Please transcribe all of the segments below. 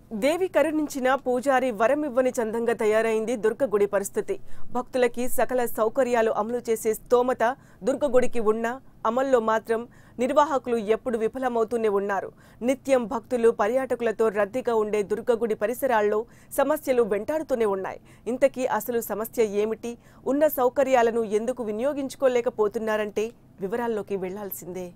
దేవి కరుణించిన పూజారి వరమివ్వని చందంగా తయారైంది దుర్గగుడి పరిస్థితి భక్తులకి సకల సౌకర్యాలు అమలు చేసే స్తోమత దుర్గగుడికి ఉన్నా అమల్లో మాత్రం నిర్వాహకులు ఎప్పుడు విఫలమవుతూనే ఉన్నారు నిత్యం భక్తులు పర్యాటకులతో రద్దీగా ఉండే దుర్గగుడి పరిసరాల్లో సమస్యలు వెంటాడుతూనే ఉన్నాయి ఇంతకీ అసలు సమస్య ఏమిటి ఉన్న సౌకర్యాలను ఎందుకు వినియోగించుకోలేకపోతున్నారంటే వివరాల్లోకి వెళ్లాల్సిందే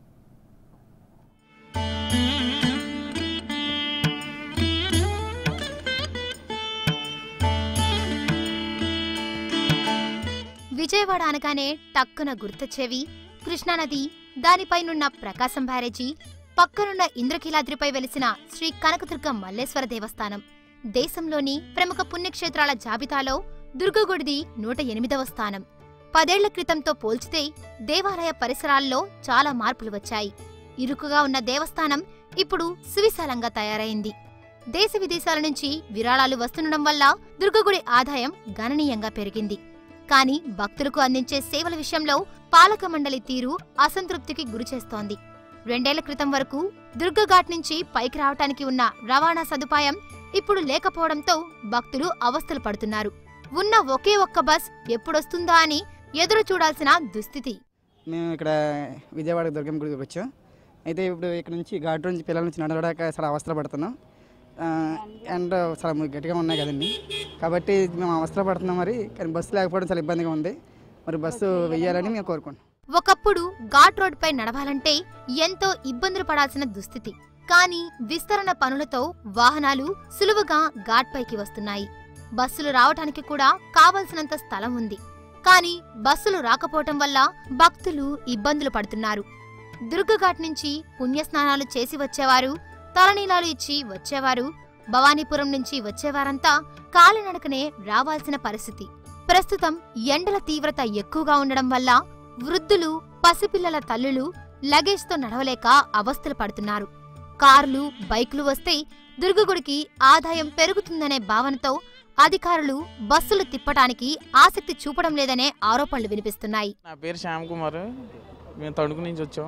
విజయవాడ అనగానే టక్కున గుర్తొచ్చేవి కృష్ణానది దానిపైనున్న ప్రకాశం బ్యారేజీ పక్కనున్న ఇంద్రకీలాద్రిపై వెలిసిన శ్రీ కనకదుర్గ మల్లేశ్వర దేవస్థానం దేశంలోని ప్రముఖ పుణ్యక్షేత్రాల జాబితాలో దుర్గగుడిది నూట ఎనిమిదవ స్థానం పదేళ్ల క్రితంతో పోల్చితే దేవాలయ పరిసరాల్లో చాలా మార్పులు వచ్చాయి ఇరుకుగా ఉన్న దేవస్థానం ఇప్పుడు సువిశాలంగా తయారైంది దేశ విదేశాల నుంచి విరాళాలు వస్తుండడం వల్ల దుర్గగుడి ఆదాయం గణనీయంగా పెరిగింది కానీ భక్తులకు అందించే సేవల విషయంలో పాలక మండలి తీరు అసంతృప్తికి గురిచేస్తోంది రెండేళ్ల క్రితం వరకు దుర్గఘాట్ నుంచి పైకి రావటానికి ఉన్న రవాణా సదుపాయం ఇప్పుడు లేకపోవడంతో భక్తులు అవస్థలు పడుతున్నారు ఉన్న ఒకే ఒక్క బస్ ఎప్పుడొస్తుందా అని ఎదురు చూడాల్సిన దుస్థితి మేము ఇక్కడ విజయవాడ దుర్గం గుడికి వచ్చాం అయితే ఇప్పుడు ఇక్కడ నుంచి ఘాటు నుంచి పిల్లల నుంచి నడవడాక చాలా అవస్థలు పడుతున్నాం ఆ, అండ్ చాలా గట్టిగా ఉన్నాయి కదండి కాబట్టి మేము అవస్థలు పడుతున్నాం మరి కానీ బస్సు లేకపోవడం చాలా ఇబ్బందిగా ఉంది మరి బస్సు వెయ్యాలని మేము కోరుకుంటున్నాం ఒకప్పుడు ఘాట్ రోడ్పై నడవాలంటే ఎంతో ఇబ్బందులు పడాల్సిన దుస్థితి కానీ విస్తరణ పనులతో వాహనాలు సులువుగా ఘాట్ పైకి వస్తున్నాయి బస్సులు రావటానికి కూడా కావలసినంత స్థలం ఉంది కానీ బస్సులు రాకపోవటం వల్ల భక్తులు ఇబ్బందులు పడుతున్నారు దుర్గఘాట్ నుంచి పుణ్యస్నానాలు చేసి వచ్చేవారు తలనీలాలు ఇచ్చి వచ్చేవారు భవానీపురం నుంచి వచ్చేవారంతా కాలినడకనే రావాల్సిన పరిస్థితి ప్రస్తుతం ఎండల తీవ్రత ఎక్కువగా ఉండడం వల్ల వృద్ధులు పసిపిల్లల తల్లులు లగేజ్తో నడవలేక అవస్థలు పడుతున్నారు కార్లు బైకులు వస్తే దుర్గగుడికి ఆదాయం పెరుగుతుందనే భావనతో అధికారులు బస్సులు తిప్పటానికి ఆసక్తి చూపడం లేదనే ఆరోపణలు వినిపిస్తున్నాయి నా పేరు శ్యామ్ కుమార్ మేము తణుకు నుంచి వచ్చాం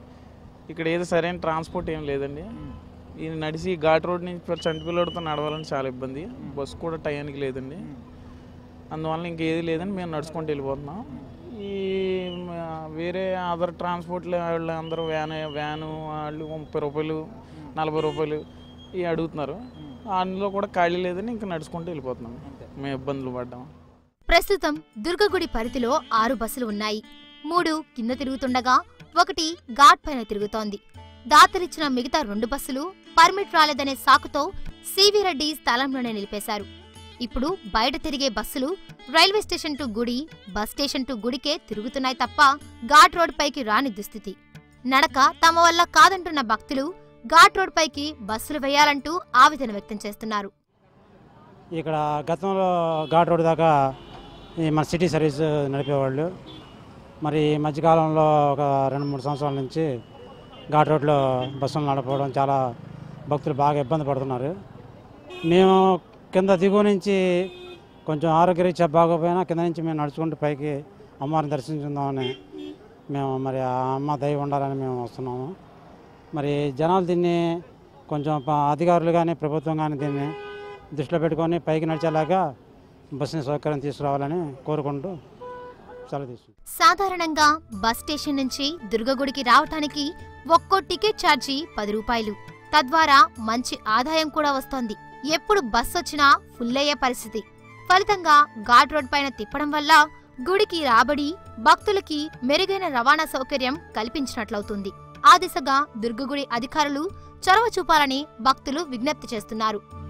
ఇక్కడ ఏదో సరైన ట్రాన్స్పోర్ట్ ఏం లేదండి ఈ నడిచి ఘాట్ రోడ్ నుంచి చంటిపిల్లడితో నడవాలని చాలా ఇబ్బంది బస్సు కూడా టయానికి లేదండి అందువల్ల ఇంకేది లేదని మేము నడుచుకుంటూ వెళ్ళిపోతున్నాం ఈ మ- వేరే అదర్ ట్రాన్స్పోర్ట్లు వాళ్ళు అందరూ వ్యాన్ వ్యాను వాళ్ళు ముప్పై రూపాయలు నలభై రూపాయలు ఇవి అడుగుతున్నారు అందులో కూడా ఖాళీ లేదని ఇంకా నడుచుకుంటూ వెళ్ళిపోతున్నాం మేము ఇబ్బందులు పడ్డాం ప్రస్తుతం దుర్గగుడి పరిధిలో ఆరు బస్సులు ఉన్నాయి మూడు కింద తిరుగుతుండగా ఒకటి ఘాట్ పైన తిరుగుతోంది దాతలిచ్చిన మిగతా రెండు బస్సులు పర్మిట్ రాలేదనే సాకుతో సివి రెడ్డి స్థలంలోనే నిలిపేశారు ఇప్పుడు బయట తిరిగే బస్సులు రైల్వే స్టేషన్ టు గుడి బస్ స్టేషన్ టు గుడికే తిరుగుతున్నాయి తప్ప ఘాట్ రోడ్ పైకి రాని దుస్థితి నడక తమ వల్ల కాదంటున్న భక్తులు ఘాట్ రోడ్ పైకి బస్సులు వేయాలంటూ ఆవేదన వ్యక్తం చేస్తున్నారు ఇక్కడ గతంలో ఘాట్ రోడ్ దాకా ఈ మన సిటీ సర్వీస్ నడిపేవాళ్ళు మరి ఈ మధ్యకాలంలో ఒక రెండు మూడు సంవత్సరాల నుంచి ఘాట్ రోడ్లో బస్సులు నడపడం చాలా భక్తులు బాగా ఇబ్బంది పడుతున్నారు మేము కింద దిగువ నుంచి కొంచెం ఆరోగ్యరీత్యా బాగోపోయినా కింద నుంచి మేము నడుచుకుంటూ పైకి అమ్మవారిని దర్శించుకుందామని మేము మరి ఆ అమ్మ దయ ఉండాలని మేము వస్తున్నాము మరి జనాలు దీన్ని కొంచెం ప- అధికారులు కానీ ప్రభుత్వం కానీ దీన్ని దృష్టిలో పెట్టుకొని పైకి నడిచేలాగా బస్సుని సౌకర్యం తీసుకురావాలని కోరుకుంటూ సెలవు తీసుకుంటాం సాధారణంగా బస్ స్టేషన్ నుంచి దుర్గగుడికి రావటానికి ఒక్కో టికెట్ ఛార్జీ పది రూపాయలు తద్వారా మంచి ఆదాయం కూడా వస్తోంది ఎప్పుడు బస్ వచ్చినా ఫుల్ అయ్యే పరిస్థితి ఫలితంగా ఘాట్ రోడ్ పైన తిప్పడం వల్ల గుడికి రాబడి భక్తులకి మెరుగైన రవాణా సౌకర్యం కల్పించినట్లవుతుంది ఆ దిశగా దుర్గగుడి అధికారులు చొరవ చూపాలని భక్తులు విజ్ఞప్తి చేస్తున్నారు